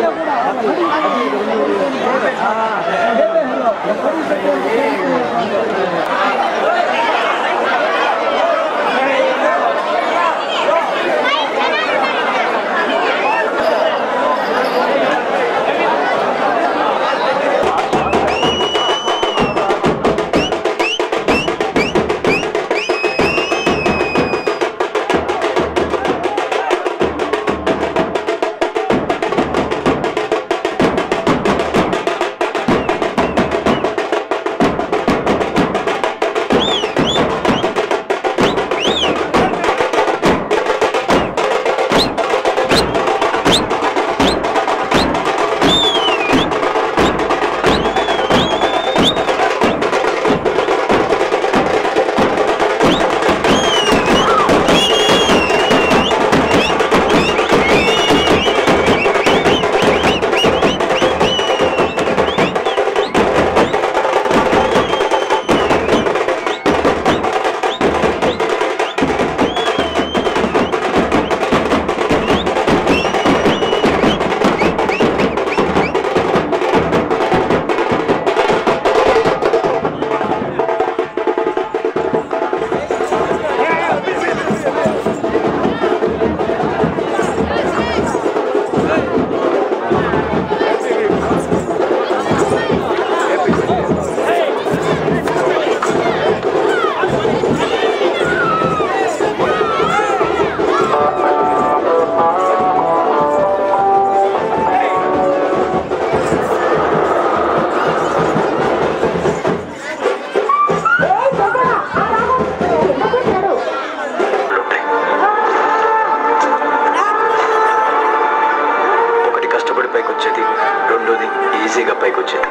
ఒకటి కష్టపడి పైకి వచ్చేది రెండోది ఈజీగా పైకి వచ్చేది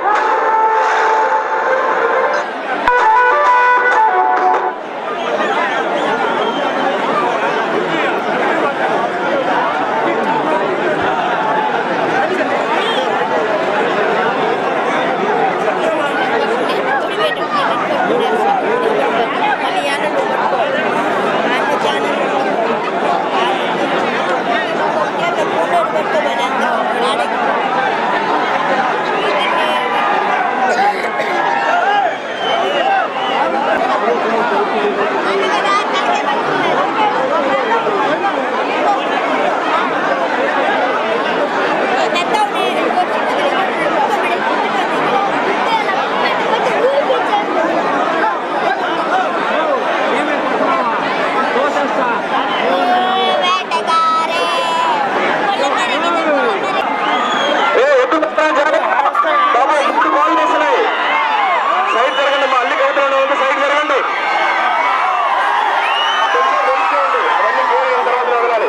ఏ ఎటు పెట్టాలి జాగ్రత్త. బాబు ఇప్పుడు బాల్ తీసినాయి సైడ్ జరగండి మా అల్లి కవితలు ఉంది సైడ్ జరగండి కొంచెం వెయిట్ చేయండి. అవన్నీ క్లియర్ అయిన తర్వాత వదలాలి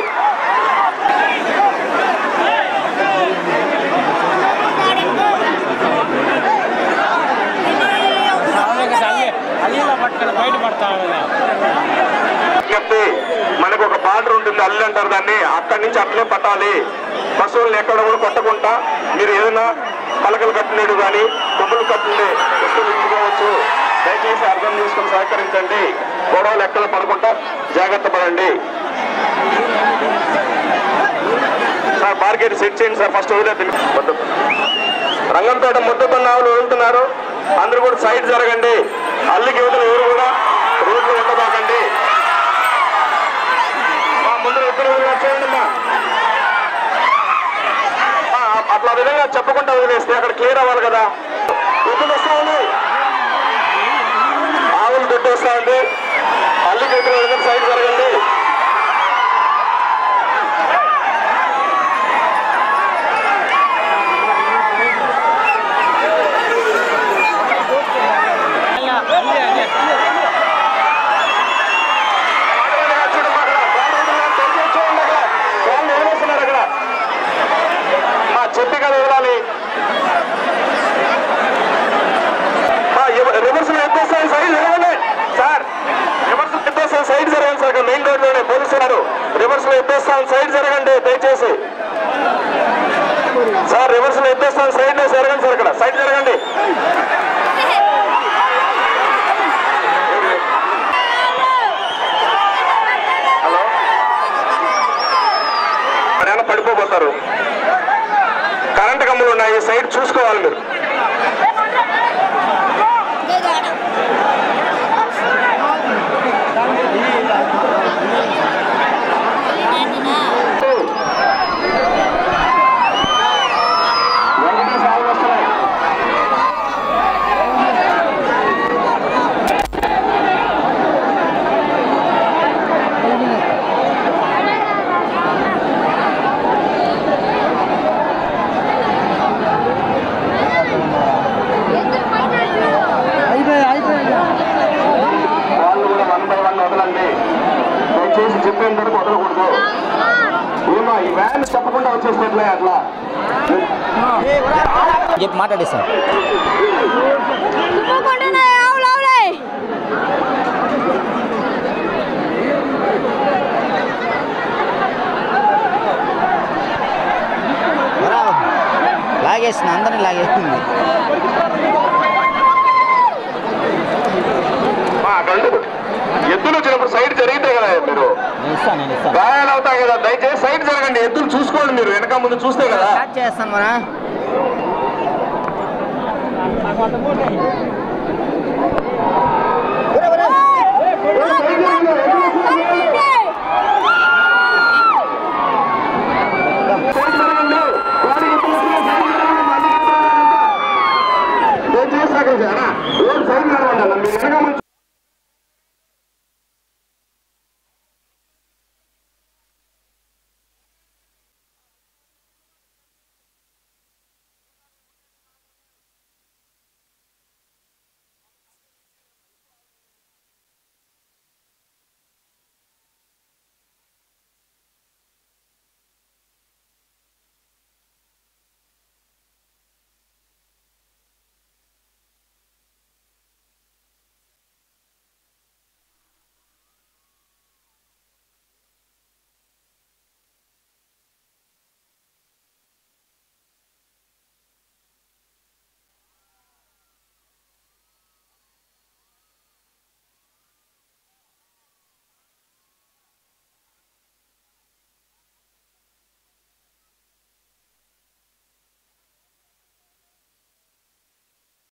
చెప్పి మనకు ఒక బార్డర్ ఉంటుంది అల్లి అంటారు దాన్ని అక్కడి నుంచి అట్లే పట్టాలి పశువులను ఎక్కడ కూడా కొట్టకుండా మీరు ఏదైనా పలకలు కట్టినట్టు కానీ కొమ్ములు కట్టిండే వస్తువులు ఇచ్చుకోవచ్చు దయచేసి అర్థం చేసుకుని సహకరించండి గొడవలు ఎక్కడ పడకుండా జాగ్రత్త పడండి సార్ మార్కెట్ సెట్ చేయండి సార్ ఫస్ట్ వదిలేదు రంగంపేట ముద్దపన్న ఆవులు వదులుతున్నారు అందరూ కూడా సైడ్ జరగండి అల్లికి యువతలు ఎవరు కూడా రోడ్లు ఉండబాకండి మా ముందర ఇద్దరు వదిలినా చూడండి అమ్మా ఆ, అట్లా విధంగా చెప్పకుండా వదిలేస్తే అక్కడ క్లియర్ అవ్వాలి కదా ఎదురు వస్తా ఉంది ఆవులు దుడ్డు వస్తా ఉంది అల్లికి ఎదురు వదిలిన సైడ్ జరగండి చూడమ్మా అక్కడ. వాళ్ళు వదిలినా, తొందరగా చూడండి అక్కడ. వాళ్ళు వదిలేస్తున్నారు అక్కడ మా చెప్పి కదా వదలాలి రివర్స్ లో ఎత్తేస్తాను సైడ్ జరగండి సార్ రివర్స్ లో ఎత్తేస్తాను సైడ్ జరగండి సార్ ఇక్కడ మెయిన్ రోడ్ లోనే పోలీసు ఉన్నారు రివర్స్ లో ఎత్తేస్తాను సైడ్ జరగండి దయచేసి సార్ రివర్స్ లో ఎత్తేస్తాను సైడ్ లో జరగండి సార్ ఇక్కడ సైడ్ జరగండి హలో ఎవరైనా పడిపోబోతారు ఉన్నాయి సైడ్ చూసుకోవాలి మీరు వెంటనే సాగులు వస్తున్నాయి వాళ్ళు కూడా వన్ బై వన్ వదలండి దయచేసి చెప్పేంత వరకు వదలకూడదు ఏమో ఈ వ్యాన్ చెప్పకుండా వచ్చేసినట్లే అట్లా చెప్పి మాట్లాడేస్తాను లాగేసిన అందరినీ లాగేసింది మా గండు ఎద్దులు వచ్చినప్పుడు సైడ్ జరిగితే కదా మీరు నేను ఇస్తాను నేను ఇస్తాను గాయాలు అవుతాయి కదా దయచేసి సైడ్ జరగండి ఎద్దులు చూసుకోండి మీరు వెనక ముందు చూస్తే కదా స్టార్ట్ చేస్తాను మరా సైడ్ జరగండి.